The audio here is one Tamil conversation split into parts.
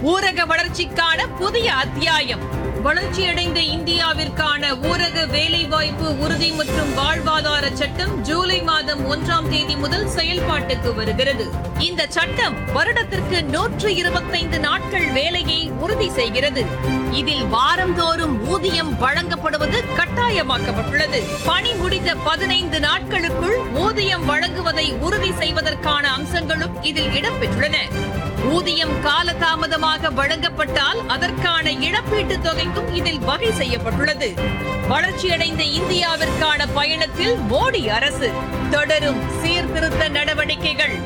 ஊரக வளர்ச்சிக்கான புதிய அத்தியாயம் வளர்ச்சியடைந்த இந்தியாவிற்கான ஊரக வேலைவாய்ப்பு உறுதி மற்றும் வாழ்வாதார சட்டம் ஜூலை மாதம் ஒன்றாம் தேதி முதல் செயல்பாட்டுக்கு வருகிறது இந்த சட்டம் வருடத்திற்கு நூற்று இருபத்தைந்து நாட்கள் வேலையை உறுதி செய்கிறது இதில் வாரந்தோறும் ஊதியம் வழங்கப்படுவது கட்டாயமாக்கப்பட்டுள்ளது பணி முடிந்த பதினைந்து நாட்களுக்குள் ஊதியம் வழங்குவதை உறுதி செய்வதற்கான அம்சங்களும் இதில் இடம்பெற்றுள்ளன ஊதியம் காலதாமதமாக வழங்கப்பட்டால் அதற்கான இழப்பீட்டுத் தொகைக்கும் இதில் வகை செய்யப்பட்டுள்ளது வளர்ச்சியடைந்த இந்தியாவிற்கான பயணத்தில் மோடி அரசு தொடரும் சீர்திருத்த நடவடிக்கைகள்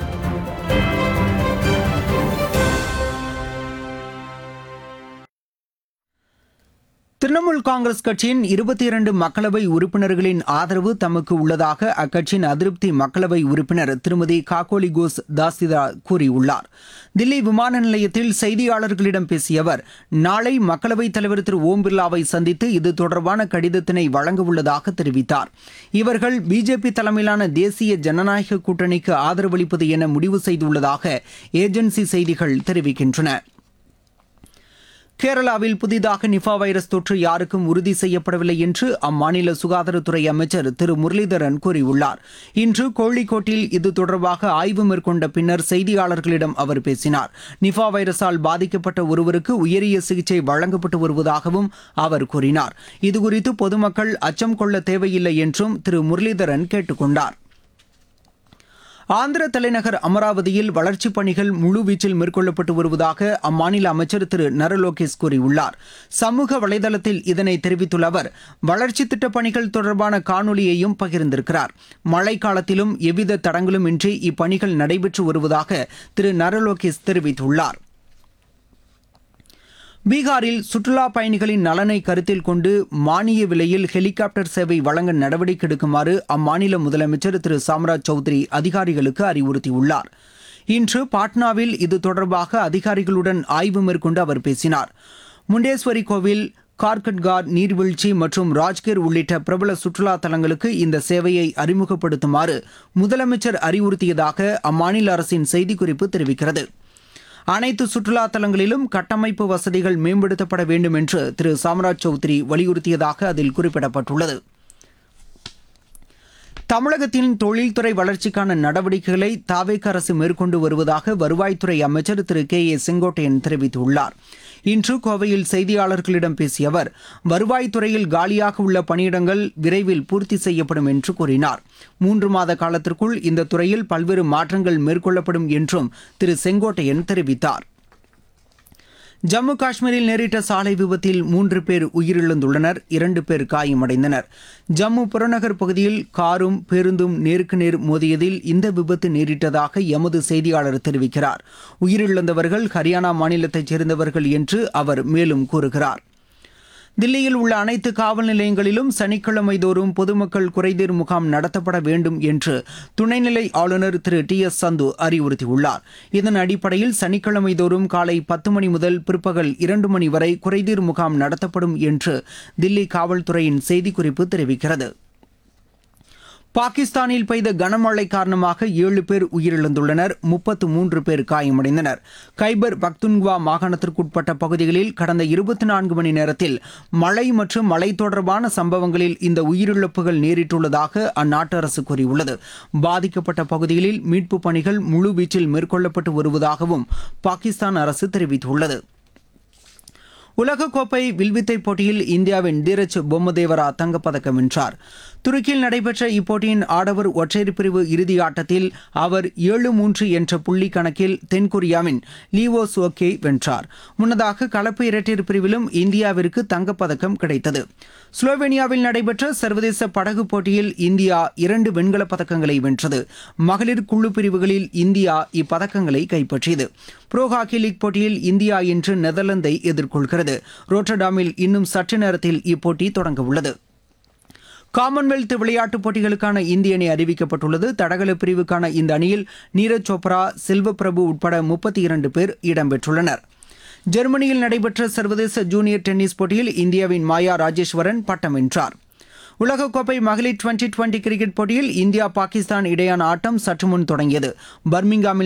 திரிணாமுல் காங்கிரஸ் கட்சியின் இருபத்தி இரண்டு மக்களவை உறுப்பினர்களின் ஆதரவு தமக்கு உள்ளதாக அக்கட்சியின் அதிருப்தி மக்களவை உறுப்பினர் திருமதி காகோலி கோஸ் தாசிதா கூறியுள்ளார் தில்லி விமான நிலையத்தில் செய்தியாளர்களிடம் பேசிய அவர் நாளை மக்களவைத் தலைவர் திரு ஓம் பிர்லாவை சந்தித்து இது தொடர்பான கடிதத்தினை வழங்க உள்ளதாக தெரிவித்தார் இவர்கள் பிஜேபி தலைமையிலான தேசிய ஜனநாயக கூட்டணிக்கு ஆதரவளிப்பது என முடிவு செய்துள்ளதாக ஏஜென்சி செய்திகள் தெரிவிக்கின்றன கேரளாவில் புதிதாக நிஃபா வைரஸ் தொற்று யாருக்கும் உறுதி செய்யப்படவில்லை என்று அம்மாநில சுகாதாரத்துறை அமைச்சர் திரு முரளிதரன் கூறியுள்ளார் இன்று கோழிக்கோட்டில் இது தொடர்பாக ஆய்வு மேற்கொண்ட பின்னர் செய்தியாளர்களிடம் அவர் பேசினார் நிஃபா வைரஸால் பாதிக்கப்பட்ட ஒருவருக்கு உயரிய சிகிச்சை வழங்கப்பட்டு வருவதாகவும் அவர் கூறினார் இதுகுறித்து பொதுமக்கள் அச்சம் கொள்ள தேவையில்லை என்றும் திரு முரளிதரன் கேட்டுக் கொண்டார் ஆந்திர தலைநகர் அமராவதியில் வளர்ச்சிப் பணிகள் முழுவீச்சில் மேற்கொள்ளப்பட்டு வருவதாக அம்மாநில அமைச்சர் திரு நரலோகேஷ் கூறியுள்ளார் சமூக வலைதளத்தில் இதனை தெரிவித்துள்ள அவர் வளர்ச்சித் திட்டப் பணிகள் தொடர்பான காணொலியையும் பகிர்ந்திருக்கிறார் மழைக்காலத்திலும் எவ்வித தடங்களும் இன்றி இப்பணிகள் நடைபெற்று வருவதாக திரு நரலோகேஷ் தெரிவித்துள்ளார் பீகாரில் சுற்றுலா பயணிகளின் நலனை கருத்தில் கொண்டு மானிய விலையில் ஹெலிகாப்டர் சேவை வழங்க நடவடிக்கை எடுக்குமாறு அம்மாநில முதலமைச்சர் திரு சாம்ராஜ் சௌத்ரி அதிகாரிகளுக்கு அறிவுறுத்தியுள்ளார் இன்று பாட்னாவில் இது தொடர்பாக அதிகாரிகளுடன் ஆய்வு மேற்கொண்டு அவர் பேசினார் முண்டேஸ்வரி கோவில் கார்கட்கார் நீர்வீழ்ச்சி மற்றும் ராஜ்கிர் உள்ளிட்ட பிரபல சுற்றுலா தலங்களுக்கு இந்த சேவையை அறிமுகப்படுத்துமாறு முதலமைச்சர் அறிவுறுத்தியதாக அம்மாநில அரசின் செய்திக்குறிப்பு தெரிவிக்கிறது அனைத்து சுற்றுலா தலங்களிலும் கட்டமைப்பு வசதிகள் மேம்படுத்தப்பட வேண்டும் என்று திரு சாம்ராஜ் சௌத்ரி வலியுறுத்தியதாக அதில் குறிப்பிடப்பட்டுள்ளது தமிழகத்தின் தொழில்துறை வளர்ச்சிக்கான நடவடிக்கைகளை தாவேக அரசு மேற்கொண்டு வருவதாக வருவாய்த்துறை அமைச்சர் திரு கே ஏ செங்கோட்டையன் தெரிவித்துள்ளார் இன்று கோவையில் செய்தியாளர்களிடம் பேசிய அவர் வருவாய்த்துறையில் காலியாக உள்ள பணியிடங்கள் விரைவில் பூர்த்தி செய்யப்படும் என்று கூறினார் மூன்று மாத காலத்திற்குள் இந்த துறையில் பல்வேறு மாற்றங்கள் மேற்கொள்ளப்படும் என்றும் திரு செங்கோட்டையன் தெரிவித்தார் ஜம்மு காஷ்மீரில் நேரிட்ட சாலை விபத்தில் மூன்று பேர் உயிரிழந்துள்ளனர் இரண்டு பேர் காயமடைந்தனர் ஜம்மு புறநகர் பகுதியில் காரும் பேருந்தும் நேருக்கு நேர் மோதியதில் இந்த விபத்து நேரிட்டதாக எமது செய்தியாளர் தெரிவிக்கிறார் உயிரிழந்தவர்கள் ஹரியானா மாநிலத்தைச் சேர்ந்தவர்கள் என்று அவர் மேலும் கூறுகிறார் தில்லியில் உள்ள அனைத்து காவல் நிலையங்களிலும் சனிக்கிழமை தோறும் பொதுமக்கள் குறைதீர் முகாம் நடத்தப்பட வேண்டும் என்று துணைநிலை ஆளுநர் திரு டி எஸ் சந்து அறிவுறுத்தியுள்ளார் இதன் அடிப்படையில் சனிக்கிழமை தோறும் காலை பத்து மணி முதல் பிற்பகல் இரண்டு மணி வரை குறைதீர் முகாம் நடத்தப்படும் என்று தில்லி காவல்துறையின் செய்திக்குறிப்பு தெரிவிக்கிறது பாகிஸ்தானில் பெய்த கனமழை காரணமாக ஏழு பேர் உயிரிழந்துள்ளனர் முப்பத்து மூன்று பேர் காயமடைந்தனர் கைபர் பக்துன்குவா மாகாணத்திற்குட்பட்ட பகுதிகளில் கடந்த இருபத்தி நான்கு மணி நேரத்தில் மழை மற்றும் மழை தொடர்பான சம்பவங்களில் இந்த உயிரிழப்புகள் நேரிட்டுள்ளதாக அந்நாட்டு அரசு கூறியுள்ளது பாதிக்கப்பட்ட பகுதிகளில் மீட்புப் பணிகள் முழுவீச்சில் மேற்கொள்ளப்பட்டு வருவதாகவும் பாகிஸ்தான் அரசு தெரிவித்துள்ளது உலகக்கோப்பை வில்வித்தை போட்டியில் இந்தியாவின் தீரஜ் பொம்மதேவரா தங்கப்பதக்கம் வென்றார் துருக்கியில் நடைபெற்ற இப்போட்டியின் ஆடவர் ஒற்றையர் பிரிவு இறுதி ஆட்டத்தில் அவர் ஏழு மூன்று என்ற புள்ளி கணக்கில் தென்கொரியாவின் லீவோ சோக்கே வென்றார் முன்னதாக கலப்பு இரட்டையர் பிரிவிலும் இந்தியாவிற்கு தங்கப்பதக்கம் கிடைத்தது ஸ்லோவேனியாவில் நடைபெற்ற சர்வதேச படகு போட்டியில் இந்தியா இரண்டு வெண்கலப் பதக்கங்களை வென்றது மகளிர் குழு பிரிவுகளில் இந்தியா இப்பதக்கங்களை கைப்பற்றியது புரோ ஹாக்கி லீக் போட்டியில் இந்தியா இன்று நெதர்லாந்தை எதிர்கொள்கிறது ரோட்டர்டாமில் இன்னும் சற்று நேரத்தில் இப்போட்டி தொடங்க உள்ளது காமன்வெல்த் விளையாட்டுப் போட்டிகளுக்கான இந்திய அணி அறிவிக்கப்பட்டுள்ளது தடகள பிரிவுக்கான இந்த அணியில் நீரஜ் சோப்ரா செல்வப்பிரபு உட்பட முப்பத்தி இரண்டு பேர் இடம்பெற்றுள்ளனர் ஜெர்மனியில் நடைபெற்ற சர்வதேச ஜூனியர் டென்னிஸ் போட்டியில் இந்தியாவின் மாயா ராஜேஸ்வரன் பட்டம் வென்றார் உலகக்கோப்பை மகளிர் டுவெண்டி டுவெண்டி கிரிக்கெட் போட்டியில் இந்தியா பாகிஸ்தான் இடையான ஆட்டம் சற்று முன் தொடங்கியது பர்மிங்காமில்